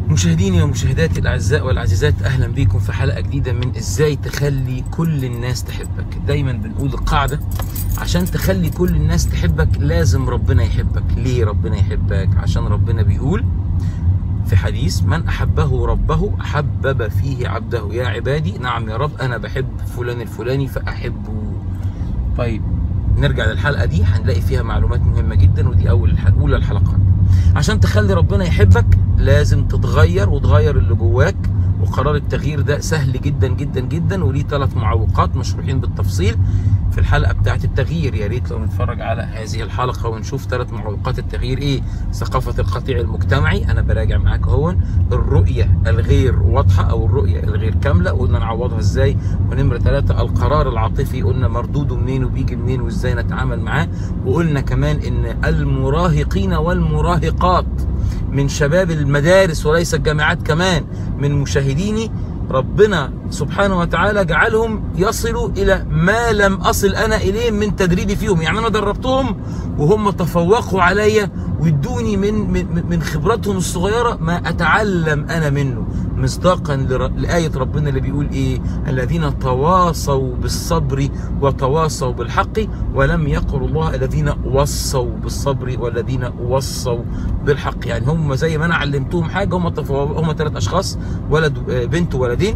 مشاهديني ومشاهداتي الاعزاء والعزيزات اهلا بيكم في حلقه جديده من ازاي تخلي كل الناس تحبك دايما بنقول القاعده عشان تخلي كل الناس تحبك لازم ربنا يحبك ليه ربنا يحبك عشان ربنا بيقول في حديث من احبه ربه حبب فيه عبده يا عبادي نعم يا رب انا بحب فلان الفلاني فاحبه طيب نرجع للحلقه دي هنلاقي فيها معلومات مهمه جدا ودي اول الح- اولى الحلقات عشان تخلي ربنا يحبك لازم تتغير وتغير اللي جواك وقرار التغيير ده سهل جدا جدا جدا وليه ثلاث معوقات مشروحين بالتفصيل في الحلقه بتاعه التغيير يا ريت لو نتفرج على هذه الحلقه ونشوف ثلاث معوقات التغيير ايه ثقافه القطيع المجتمعي انا براجع معاك اهو الرؤيه الغير واضحه او الرؤيه الغير كامله قلنا نعوضها ازاي ونمره ثلاثه القرار العاطفي قلنا مردوده منين وبيجي منين وازاي نتعامل معاه وقلنا كمان ان المراهقين والمراهقات من شباب المدارس وليس الجامعات كمان من مشاهديني ربنا سبحانه وتعالى جعلهم يصلوا الى ما لم اصل انا اليه من تدريبي فيهم يعني انا دربتهم وهم تفوقوا عليا وادوني من من من خبراتهم الصغيره ما اتعلم انا منه مصداقا لر- لايه ربنا اللي بيقول ايه الذين تواصوا بالصبر وتواصوا بالحق ولم يقل الله الذين وصوا بالصبر والذين وصوا بالحق يعني هم زي ما انا علمتهم حاجه هم تفو- هم ثلاث اشخاص ولد آه، بنت وولدين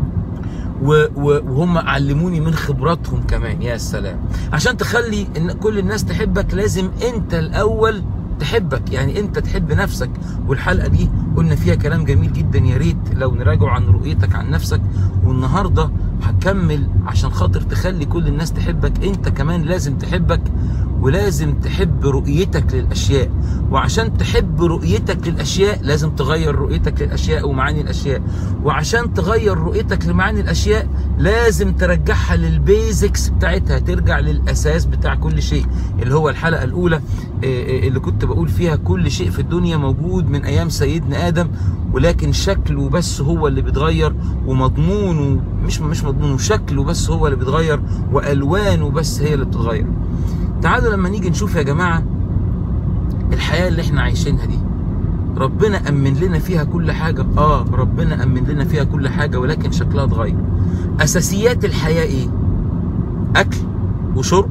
و- و- وهم علموني من خبراتهم كمان يا سلام عشان تخلي ان كل الناس تحبك لازم انت الاول تحبك يعني انت تحب نفسك والحلقه دي قلنا فيها كلام جميل جدا يا ريت لو نراجع عن رؤيتك عن نفسك والنهارده هكمل عشان خاطر تخلي كل الناس تحبك انت كمان لازم تحبك ولازم تحب رؤيتك للاشياء وعشان تحب رؤيتك للاشياء لازم تغير رؤيتك للاشياء ومعاني الاشياء وعشان تغير رؤيتك لمعاني الاشياء لازم ترجعها للبيزكس بتاعتها ترجع للاساس بتاع كل شيء اللي هو الحلقه الاولى آه، آه، اللي كنت بقول فيها كل شيء في الدنيا موجود من ايام سيدنا ادم ولكن شكله بس هو اللي بيتغير ومضمونه مش مش مضمونه شكله بس هو اللي بيتغير والوانه بس هي اللي بتتغير تعالوا لما نيجي نشوف يا جماعه الحياه اللي احنا عايشينها دي ربنا امن لنا فيها كل حاجه اه ربنا امن لنا فيها كل حاجه ولكن شكلها اتغير اساسيات الحياه ايه اكل وشرب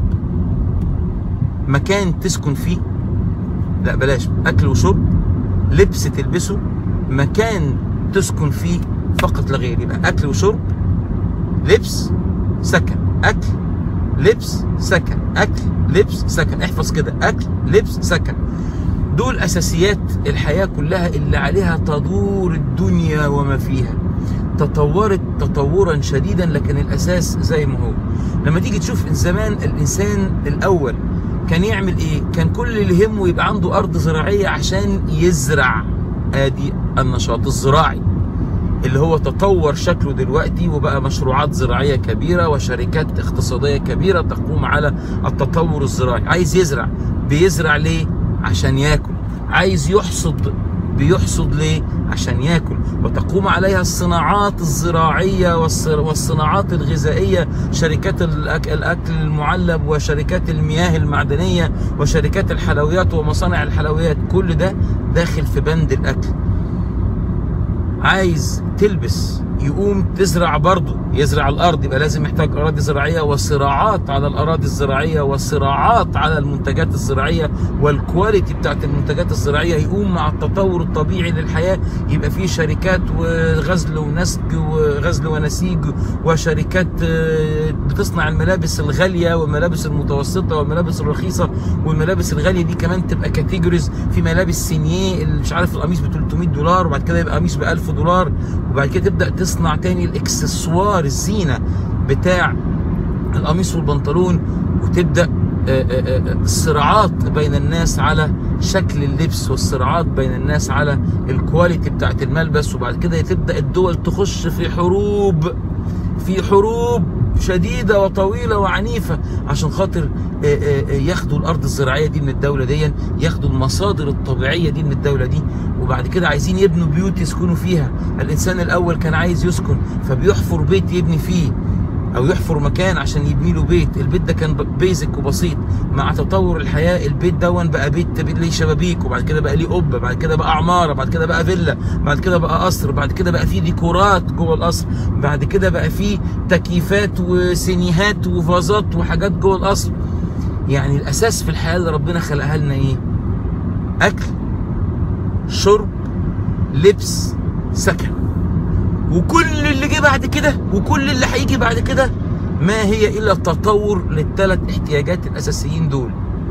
مكان تسكن فيه لا بلاش اكل وشرب لبس تلبسه مكان تسكن فيه فقط لا غير يبقى اكل وشرب لبس سكن اكل لبس سكن اكل لبس سكن احفظ كده اكل لبس سكن دول اساسيات الحياه كلها اللي عليها تدور الدنيا وما فيها تطورت تطورا شديدا لكن الاساس زي ما هو لما تيجي تشوف زمان الانسان الاول كان يعمل ايه كان كل اللي يهمه يبقى عنده ارض زراعيه عشان يزرع ادي النشاط الزراعي اللي هو تطور شكله دلوقتي وبقى مشروعات زراعية كبيرة وشركات اقتصادية كبيرة تقوم على التطور الزراعي عايز يزرع بيزرع ليه عشان ياكل عايز يحصد بيحصد ليه عشان ياكل وتقوم عليها الصناعات الزراعية والص- والصناعات الغذائية شركات الأك- الأكل المعلب وشركات المياه المعدنية وشركات الحلويات ومصانع الحلويات كل ده داخل في بند الأكل عايز تلبس يقوم تزرع برضه يزرع الارض يبقى لازم محتاج اراضي زراعيه وصراعات على الاراضي الزراعيه وصراعات على المنتجات الزراعيه والكواليتي بتاعت المنتجات الزراعيه يقوم مع التطور الطبيعي للحياه يبقى في شركات وغزل ونسج وغزل ونسيج وشركات آه، بتصنع الملابس الغاليه والملابس المتوسطه والملابس الرخيصه والملابس الغاليه دي كمان تبقى كاتيجوريز في ملابس سينيه اللي مش عارف القميص ب 300 دولار وبعد كده يبقى قميص ب 1000 دولار وبعد كده تبدا تصنع تاني الاكسسوار الزينه بتاع القميص والبنطلون وتبدا آه، آه، آه، الصراعات بين الناس على شكل اللبس والصراعات بين الناس على الكواليتي بتاعت الملبس وبعد كده تبدا الدول تخش في حروب في حروب شديدة وطويلة وعنيفة عشان خاطر آه، آه، آه، ياخدوا الأرض الزراعية دي من الدولة دي ياخدوا المصادر الطبيعية دي من الدولة دي وبعد كده عايزين يبنوا بيوت يسكنوا فيها الإنسان الأول كان عايز يسكن فبيحفر بيت يبني فيه او يحفر مكان عشان يبني له بيت البيت ده كان بيزك وبسيط مع تطور الحياه البيت دون بقى بيت ليه شبابيك وبعد كده بقى ليه قبه بعد كده بقى عماره بعد كده بقى فيلا بعد كده بقى قصر بعد كده بقى فيه ديكورات جوه القصر بعد كده بقى فيه تكييفات وسينيهات وفازات وحاجات جوه القصر يعني الاساس في الحياه اللي ربنا خلقها لنا ايه اكل شرب لبس سكن وكل اللي جه بعد كده وكل اللي هيجي بعد كده ما هي الا تطور للثلاث احتياجات الاساسيين دول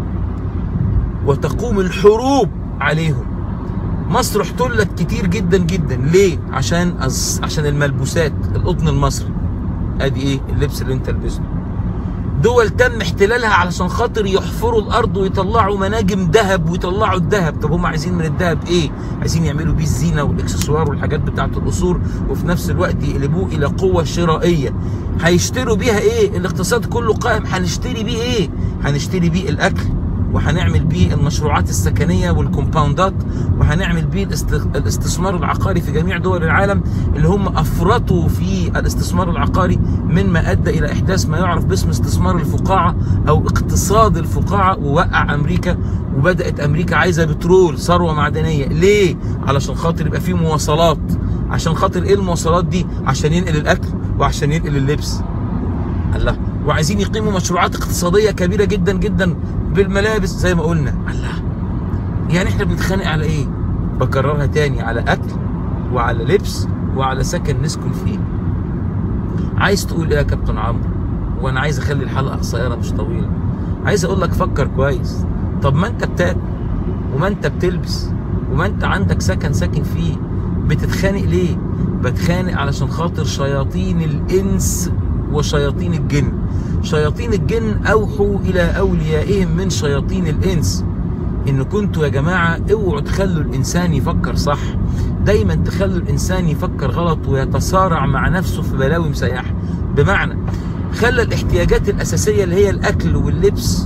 وتقوم الحروب عليهم مصر احتلت كتير جدا جدا ليه عشان أز... عشان الملبوسات القطن المصري ادي ايه اللبس اللي انت لبسته دول تم احتلالها علشان خاطر يحفروا الارض ويطلعوا مناجم ذهب ويطلعوا الذهب طب هم عايزين من الذهب ايه عايزين يعملوا بيه الزينه والاكسسوار والحاجات بتاعه القصور وفي نفس الوقت يقلبوه الى قوه شرائيه هيشتروا بيها ايه الاقتصاد كله قائم هنشتري بيه ايه هنشتري بيه الاكل وهنعمل بيه المشروعات السكنيه والكومباوندات وهنعمل بيه الاستثمار العقاري في جميع دول العالم اللي هم افرطوا في الاستثمار العقاري مما ادى الى احداث ما يعرف باسم استثمار الفقاعه او اقتصاد الفقاعه ووقع امريكا وبدات امريكا عايزه بترول ثروه معدنيه ليه؟ علشان خاطر يبقى في مواصلات عشان خاطر ايه المواصلات دي؟ عشان ينقل الاكل وعشان ينقل اللبس الله وعايزين يقيموا مشروعات اقتصاديه كبيره جدا جدا بالملابس زي ما قلنا الله يعني احنا بنتخانق على ايه بكررها تاني على اكل وعلى لبس وعلى سكن نسكن فيه عايز تقول ايه يا كابتن عمرو وانا عايز اخلي الحلقه قصيره مش طويله عايز اقول لك فكر كويس طب ما انت بتاكل وما انت بتلبس وما انت عندك سكن ساكن فيه بتتخانق ليه بتخانق علشان خاطر شياطين الانس وشياطين الجن شياطين الجن اوحوا الى اوليائهم من شياطين الانس ان كنتوا يا جماعه اوعوا تخلوا الانسان يفكر صح دايما تخلوا الانسان يفكر غلط ويتصارع مع نفسه في بلاوي مسيحه بمعنى خلى الاحتياجات الاساسيه اللي هي الاكل واللبس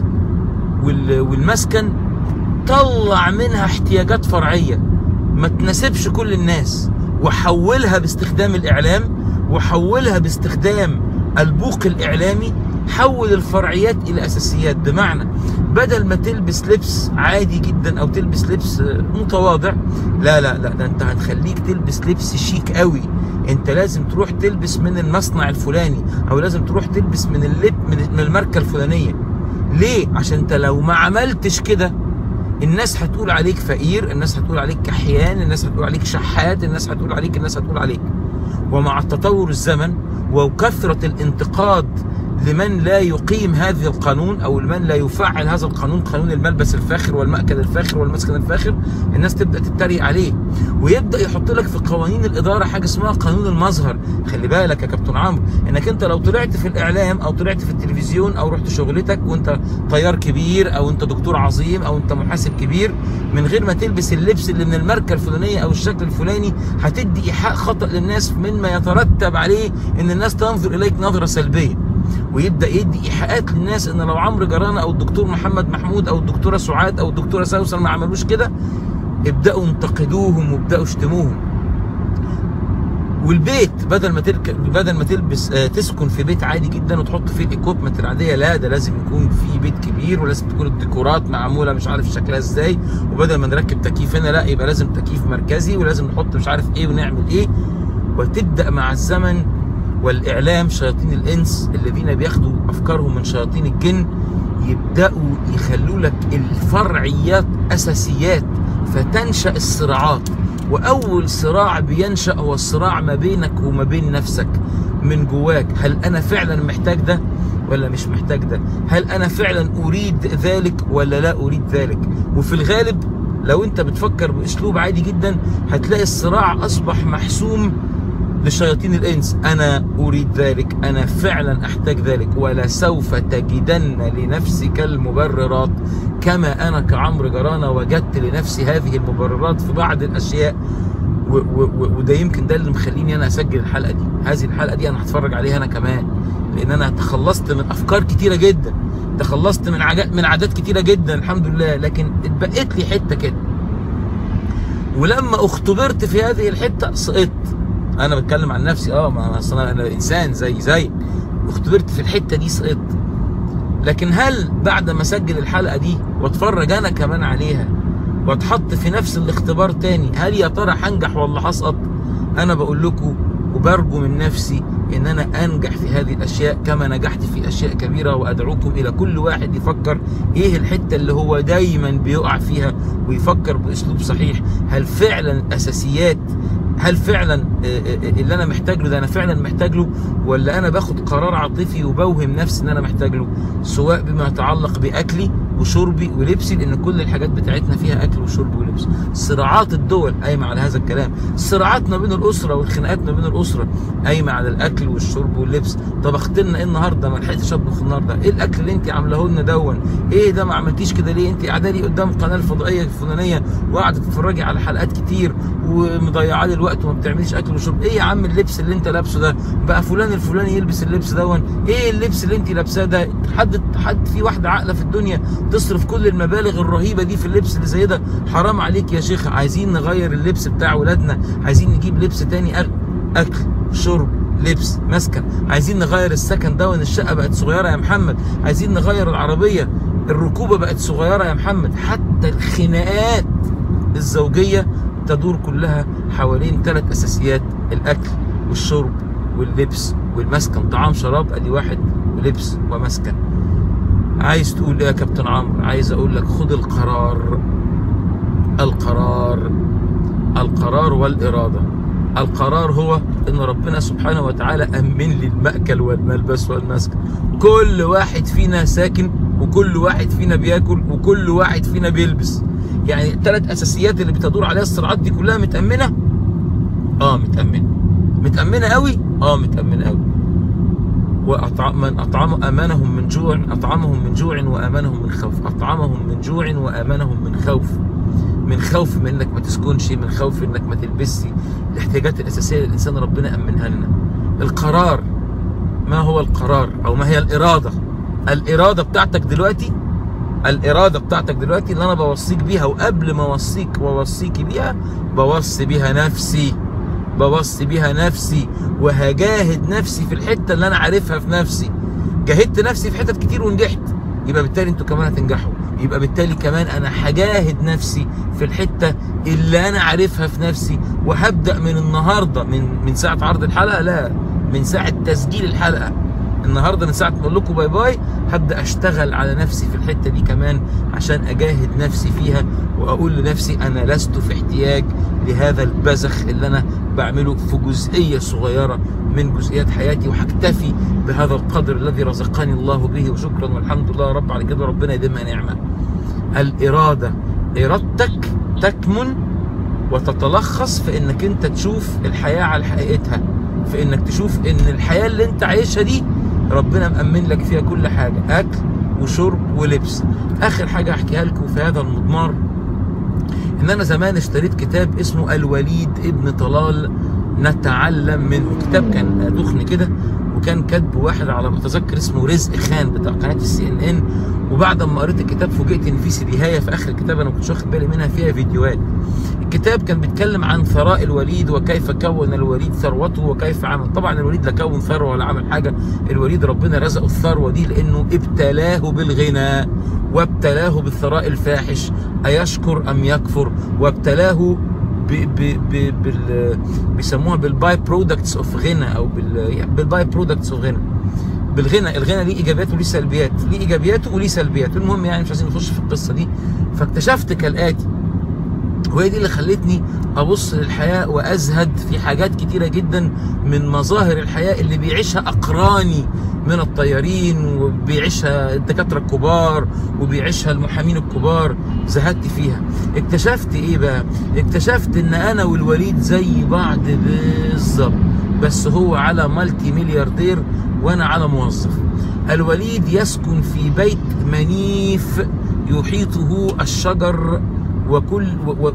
والمسكن طلع منها احتياجات فرعيه ما تناسبش كل الناس وحولها باستخدام الاعلام وحولها باستخدام البوق الاعلامي حول الفرعيات الى اساسيات بمعنى بدل ما تلبس لبس عادي جدا او تلبس لبس متواضع لا لا لا ده انت هنخليك تلبس لبس شيك قوي انت لازم تروح تلبس من المصنع الفلاني او لازم تروح تلبس من اللب من الماركه الفلانيه ليه عشان انت لو ما عملتش كده الناس هتقول عليك فقير الناس هتقول عليك كحيان الناس هتقول عليك شحات الناس هتقول عليك الناس هتقول عليك ومع تطور الزمن وكثرة الانتقاد لمن لا يقيم هذا القانون او لمن لا يفعل هذا القانون قانون الملبس الفاخر والمأكل الفاخر والمسكن الفاخر الناس تبدا تتريق عليه ويبدا يحط لك في قوانين الاداره حاجه اسمها قانون المظهر خلي بالك يا كابتن عمرو انك انت لو طلعت في الاعلام او طلعت في التلفزيون او رحت شغلتك وانت طيار كبير او انت دكتور عظيم او انت محاسب كبير من غير ما تلبس اللبس اللي من الماركه الفلانيه او الشكل الفلاني هتدي ايحاء خطا للناس مما يترتب عليه ان الناس تنظر اليك نظره سلبيه ويبدا يدي ايحاءات للناس ان لو عمرو جرانه او الدكتور محمد محمود او الدكتوره سعاد او الدكتوره سوسن ما عملوش كده ابداوا انتقدوهم وابداوا اشتموهم والبيت بدل ما تركب بدل ما تلبس آه تسكن في بيت عادي جدا وتحط فيه الايكوبمنت العاديه لا ده لازم يكون في بيت كبير ولازم تكون الديكورات معموله مش عارف شكلها ازاي وبدل ما نركب تكييف هنا لا يبقى لازم تكييف مركزي ولازم نحط مش عارف ايه ونعمل ايه وتبدا مع الزمن والاعلام شياطين الانس الذين بياخدوا افكارهم من شياطين الجن يبداوا يخلوا لك الفرعيات اساسيات فتنشا الصراعات واول صراع بينشا هو الصراع ما بينك وما بين نفسك من جواك هل انا فعلا محتاج ده ولا مش محتاج ده هل انا فعلا اريد ذلك ولا لا اريد ذلك وفي الغالب لو انت بتفكر باسلوب عادي جدا هتلاقي الصراع اصبح محسوم لشياطين الانس انا اريد ذلك انا فعلا احتاج ذلك ولسوف تجدن لنفسك المبررات كما انا كعمرو جرانه وجدت لنفسي هذه المبررات في بعض الاشياء و و وده يمكن ده اللي مخليني انا اسجل الحلقه دي هذه الحلقه دي انا هتفرج عليها انا كمان لان انا تخلصت من افكار كتيره جدا تخلصت من عادات من عادات كتيره جدا الحمد لله لكن اتبقيت لي حته كده ولما اختبرت في هذه الحته سقطت انا بتكلم عن نفسي اه ما انا انا انسان زي زي واختبرت في الحته دي سقطت لكن هل بعد ما اسجل الحلقه دي واتفرج انا كمان عليها واتحط في نفس الاختبار تاني هل يا ترى هنجح ولا هسقط انا بقول لكم وبرجو من نفسي ان انا انجح في هذه الاشياء كما نجحت في اشياء كبيره وادعوكم الى كل واحد يفكر ايه الحته اللي هو دايما بيقع فيها ويفكر باسلوب صحيح هل فعلا الاساسيات هل فعلا اللي انا محتاج له ده انا فعلا محتاج له ولا انا باخد قرار عاطفي وبوهم نفسي ان انا محتاج له سواء بما يتعلق باكلي وشربي ولبسي لان كل الحاجات بتاعتنا فيها اكل وشرب ولبس صراعات الدول قايمه على هذا الكلام الصراعات ما بين الاسره والخناقات ما بين الاسره قايمه على الاكل والشرب واللبس طب اختلنا ايه النهارده ما لحقتش اطبخ النهارده ايه الاكل اللي انت عاملاه لنا دون ايه ده ما عملتيش كده ليه انت قاعده لي قدام القناه الفضائيه الفلانيه وقاعده تتفرجي على حلقات كتير ومضيعه لي الوقت وما بتعمليش اكل وشرب ايه يا عم اللبس اللي انت لابسه ده بقى فلان الفلاني يلبس اللبس دون ايه اللبس اللي انت لابساه ده حد حد في واحده عاقله في الدنيا تصرف كل المبالغ الرهيبه دي في اللبس اللي زي ده حرام عليك يا شيخ عايزين نغير اللبس بتاع ولادنا عايزين نجيب لبس تاني اكل شرب لبس مسكن عايزين نغير السكن ده وان الشقه بقت صغيره يا محمد عايزين نغير العربيه الركوبه بقت صغيره يا محمد حتى الخناقات الزوجيه تدور كلها حوالين ثلاث اساسيات الاكل والشرب واللبس والمسكن طعام شراب ادي واحد ولبس ومسكن عايز تقول ايه يا كابتن عمرو عايز اقول لك خد القرار القرار القرار والاراده القرار هو ان ربنا سبحانه وتعالى امن لي الماكل والملبس والمسكن كل واحد فينا ساكن وكل واحد فينا بياكل وكل واحد فينا بيلبس يعني الثلاث اساسيات اللي بتدور عليها الصراعات دي كلها متامنه اه متامنه متامنه قوي اه متامنه قوي وأطعم من أطعم أمانهم من جوع أطعمهم من جوع وأمانهم من خوف أطعمهم من جوع وأمانهم من خوف من خوف من إنك ما تسكنش من خوف إنك ما تلبسش الاحتياجات الأساسية للإنسان ربنا أمنها لنا القرار ما هو القرار أو ما هي الإرادة الإرادة بتاعتك دلوقتي الإرادة بتاعتك دلوقتي اللي أنا بوصيك بيها وقبل ما أوصيك وأوصيكي بيها بوصي بيها نفسي بوصي بيها نفسي وهجاهد نفسي في الحته اللي انا عارفها في نفسي جاهدت نفسي في حتت كتير ونجحت يبقى بالتالي انتوا كمان هتنجحوا يبقى بالتالي كمان انا هجاهد نفسي في الحته اللي انا عارفها في نفسي وهبدا من النهارده من من ساعه عرض الحلقه لا من ساعه تسجيل الحلقه النهارده من ساعه ما اقول لكم باي باي هبدا اشتغل على نفسي في الحته دي كمان عشان اجاهد نفسي فيها واقول لنفسي انا لست في احتياج لهذا البذخ اللي انا بعمله في جزئيه صغيره من جزئيات حياتي وهكتفي بهذا القدر الذي رزقني الله به وشكرا والحمد لله يا رب على كده ربنا يديمها نعمه. الاراده ارادتك تكمن وتتلخص في انك انت تشوف الحياه على حقيقتها في انك تشوف ان الحياه اللي انت عايشها دي ربنا مأمن لك فيها كل حاجه اكل وشرب ولبس اخر حاجه احكيها لكم في هذا المضمار ان انا زمان اشتريت كتاب اسمه الوليد ابن طلال نتعلم منه كتاب كان دخن كده وكان كاتبه واحد على ما اتذكر اسمه رزق خان بتاع قناه السي ان ان وبعد ما قريت الكتاب فوجئت ان في سيديهايه في اخر الكتاب انا ما كنتش واخد بالي منها فيها فيديوهات الكتاب كان بيتكلم عن ثراء الوليد وكيف كون الوليد ثروته وكيف عمل طبعا الوليد لا كون ثروه ولا عمل حاجه الوليد ربنا رزقه الثروه دي لانه ابتلاه بالغنى وابتلاه بالثراء الفاحش ايشكر ام يكفر وابتلاه ب ب ب بال بيسموها بالباي برودكتس اوف غنى او بال بالباي برودكتس اوف غنى بالغنى الغنى ليه ايجابيات وليه سلبيات ليه ايجابياته وليه سلبيات المهم يعني مش عايزين نخش في القصه دي فاكتشفت كالاتي وهي دي اللي خلتني ابص للحياه وازهد في حاجات كتيره جدا من مظاهر الحياه اللي بيعيشها اقراني من الطيارين وبيعيشها الدكاتره الكبار وبيعيشها المحامين الكبار زهدت فيها اكتشفت ايه بقى اكتشفت ان انا والوليد زي بعض بالظبط بس هو على مالتي ملياردير وانا على موظف الوليد يسكن في بيت منيف يحيطه الشجر وكل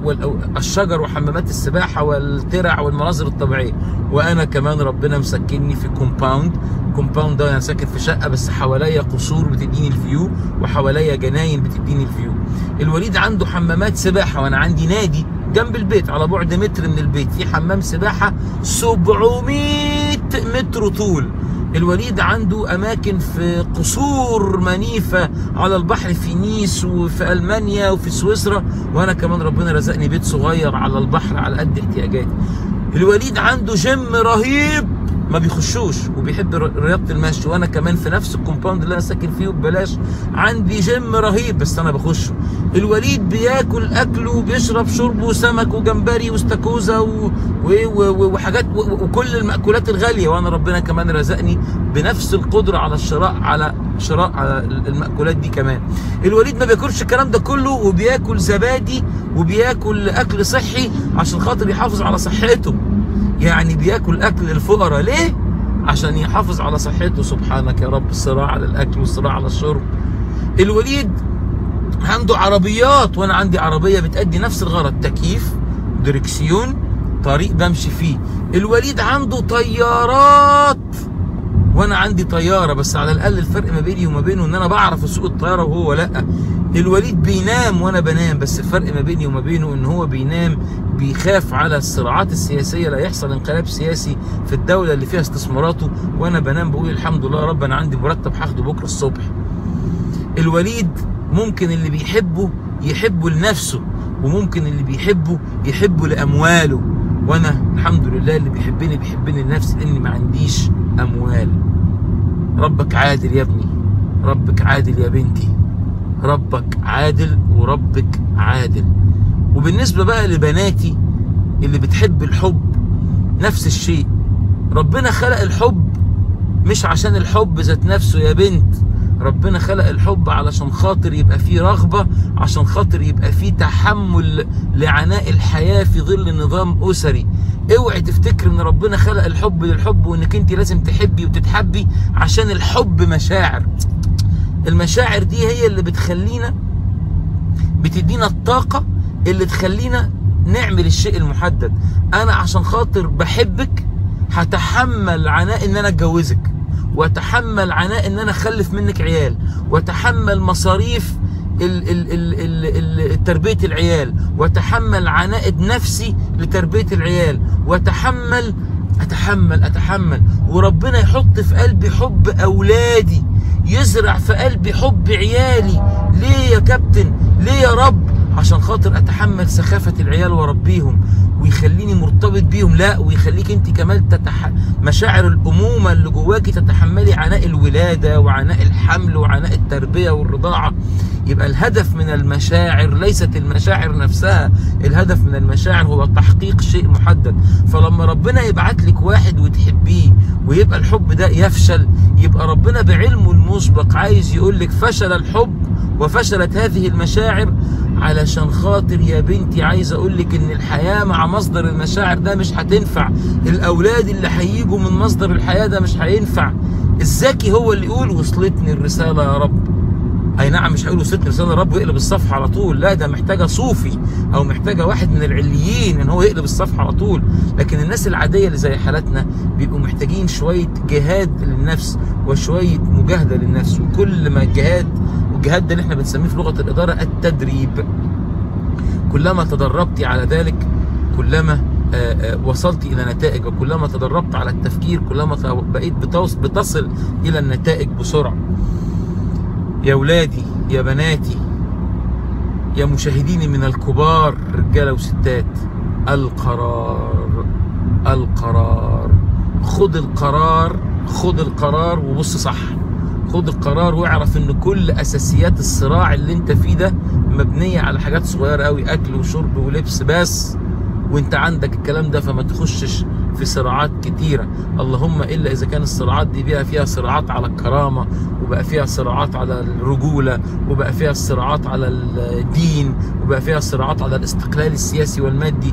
الشجر وحمامات السباحة والترع والمناظر الطبيعية وأنا كمان ربنا مسكنني في كومباوند كومباوند ده أنا ساكن في شقة بس حواليا قصور بتديني الفيو وحواليا جناين بتديني الفيو الوليد عنده حمامات سباحة وأنا عندي نادي جنب البيت على بعد متر من البيت في حمام سباحة 700 متر طول الوليد عنده اماكن في قصور منيفه على البحر في نيس وفي المانيا وفي سويسرا وانا كمان ربنا رزقني بيت صغير على البحر على قد احتياجاتي الوليد عنده جيم رهيب ما بيخشوش وبيحب ر- رياضه المشي وانا كمان في نفس الكومباوند اللي انا ساكن فيه ببلاش عندي جيم رهيب بس انا بخشه الوليد بياكل اكله وبيشرب شربه وسمك وجمبري واستاكوزا و... و... و... وحاجات و... وكل المأكولات الغاليه وانا ربنا كمان رزقني بنفس القدره على الشراء على شراء على المأكولات دي كمان الوليد ما بياكلش الكلام ده كله وبياكل زبادي وبياكل اكل صحي عشان خاطر يحافظ على صحته يعني بياكل اكل الفقراء ليه عشان يحافظ على صحته سبحانك يا رب الصراع على الاكل والصراع على الشرب الوليد عنده عربيات وانا عندي عربيه بتأدي نفس الغرض تكييف دركسيون طريق بمشي فيه الوليد عنده طيارات وانا عندي طياره بس على الاقل الفرق ما بيني وما بينه ان انا بعرف اسوق الطياره وهو لا الوليد بينام وانا بنام بس الفرق ما بيني وما بينه ان هو بينام بيخاف على الصراعات السياسيه لا يحصل انقلاب سياسي في الدوله اللي فيها استثماراته وانا بنام بقول الحمد لله يا رب انا عندي مرتب هاخده بكره الصبح الوليد ممكن اللي بيحبه يحبه لنفسه وممكن اللي بيحبه يحبه لامواله وانا الحمد لله اللي بيحبني بيحبني لنفسي لاني ما عنديش اموال ربك عادل يا ابني ربك عادل يا بنتي ربك عادل وربك عادل وبالنسبه بقى لبناتي اللي بتحب الحب نفس الشيء ربنا خلق الحب مش عشان الحب ذات نفسه يا بنت ربنا خلق الحب علشان خاطر يبقى فيه رغبة عشان خاطر يبقى فيه تحمل لعناء الحياة في ظل نظام أسري اوعي تفتكر ان ربنا خلق الحب للحب وانك انت لازم تحبي وتتحبي عشان الحب مشاعر المشاعر دي هي اللي بتخلينا بتدينا الطاقة اللي تخلينا نعمل الشيء المحدد انا عشان خاطر بحبك هتحمل عناء ان انا اتجوزك واتحمل عناء ان انا اخلف منك عيال واتحمل مصاريف ال ال ال ال ال تربية العيال واتحمل عناء نفسي لتربية العيال واتحمل اتحمل اتحمل وربنا يحط في قلبي حب اولادي يزرع في قلبي حب عيالي ليه يا كابتن ليه يا رب عشان خاطر اتحمل سخافة العيال واربيهم ويخليني مرتبط بيهم لا ويخليك انت كمان تتح... مشاعر الامومة اللي جواكي تتحملي عناء الولادة وعناء الحمل وعناء التربية والرضاعة يبقى الهدف من المشاعر ليست المشاعر نفسها الهدف من المشاعر هو تحقيق شيء محدد فلما ربنا يبعت لك واحد وتحبيه ويبقى الحب ده يفشل يبقى ربنا بعلمه المسبق عايز يقول لك فشل الحب وفشلت هذه المشاعر علشان خاطر يا بنتي عايز اقول لك ان الحياه مع مصدر المشاعر ده مش هتنفع الاولاد اللي هيجوا من مصدر الحياه ده مش هينفع الذكي هو اللي يقول وصلتني الرساله يا رب اي نعم مش هيقول وصلتني الرساله يا رب ويقلب الصفحه على طول لا ده محتاجه صوفي او محتاجه واحد من العليين ان هو يقلب الصفحه على طول لكن الناس العاديه اللي زي حالتنا بيبقوا محتاجين شويه جهاد للنفس وشويه مجاهده للنفس وكل ما الجهاد والجهاد ده اللي احنا بنسميه في لغه الاداره التدريب كلما تدربت على ذلك كلما آآ آآ وصلت الى نتائج وكلما تدربت على التفكير كلما بقيت بتصل الى النتائج بسرعه يا ولادي يا بناتي يا مشاهديني من الكبار رجاله وستات القرار القرار خد القرار خد القرار وبص صح خد القرار واعرف ان كل اساسيات الصراع اللي انت فيه ده مبنيه على حاجات صغيره قوي اكل وشرب ولبس بس وانت عندك الكلام ده فما تخشش في صراعات كتيره اللهم الا اذا كان الصراعات دي بقى فيها صراعات على الكرامه وبقى فيها صراعات على الرجوله وبقى فيها صراعات على الدين وبقى فيها صراعات على الاستقلال السياسي والمادي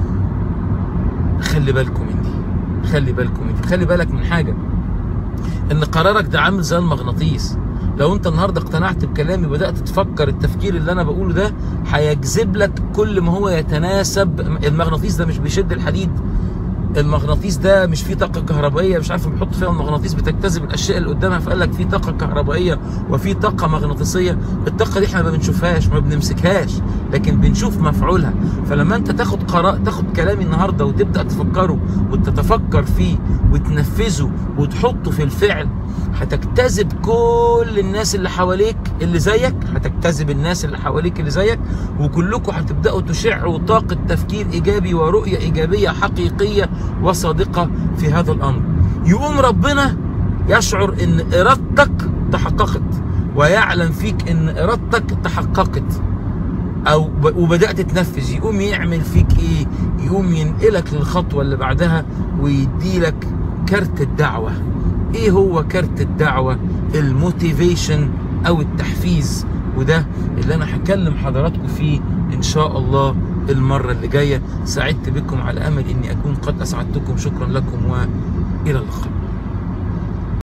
خلي بالكم من دي خلي بالكم من دي خلي بالك من حاجه ان قرارك ده عامل زي المغناطيس لو انت النهارده اقتنعت بكلامي وبدات تفكر التفكير اللي انا بقوله ده هيجذب لك كل ما هو يتناسب المغناطيس ده مش بيشد الحديد المغناطيس ده مش فيه طاقه كهربائيه مش عارف بيحط فيها المغناطيس بتجتذب الاشياء اللي قدامها فقال لك في طاقه كهربائيه وفي طاقه مغناطيسيه الطاقه دي احنا ما بنشوفهاش ما بنمسكهاش لكن بنشوف مفعولها فلما انت تاخد قرار تاخد كلامي النهارده وتبدا تفكره وتتفكر فيه وتنفذه وتحطه في الفعل هتجتذب كل الناس اللي حواليك اللي زيك هتجتذب الناس اللي حواليك اللي زيك وكلكم هتبداوا تشعوا طاقه تفكير ايجابي ورؤيه ايجابيه حقيقيه وصادقه في هذا الامر يقوم ربنا يشعر ان ارادتك تحققت ويعلم فيك ان ارادتك تحققت او وبدات تنفذ يقوم يعمل فيك ايه يقوم ينقلك للخطوه اللي بعدها ويديلك كارت الدعوه ايه هو كارت الدعوه الموتيفيشن او التحفيز وده اللي انا هكلم حضراتكم فيه ان شاء الله المره اللي جايه سعدت بكم على امل اني اكون قد اسعدتكم شكرا لكم والى اللقاء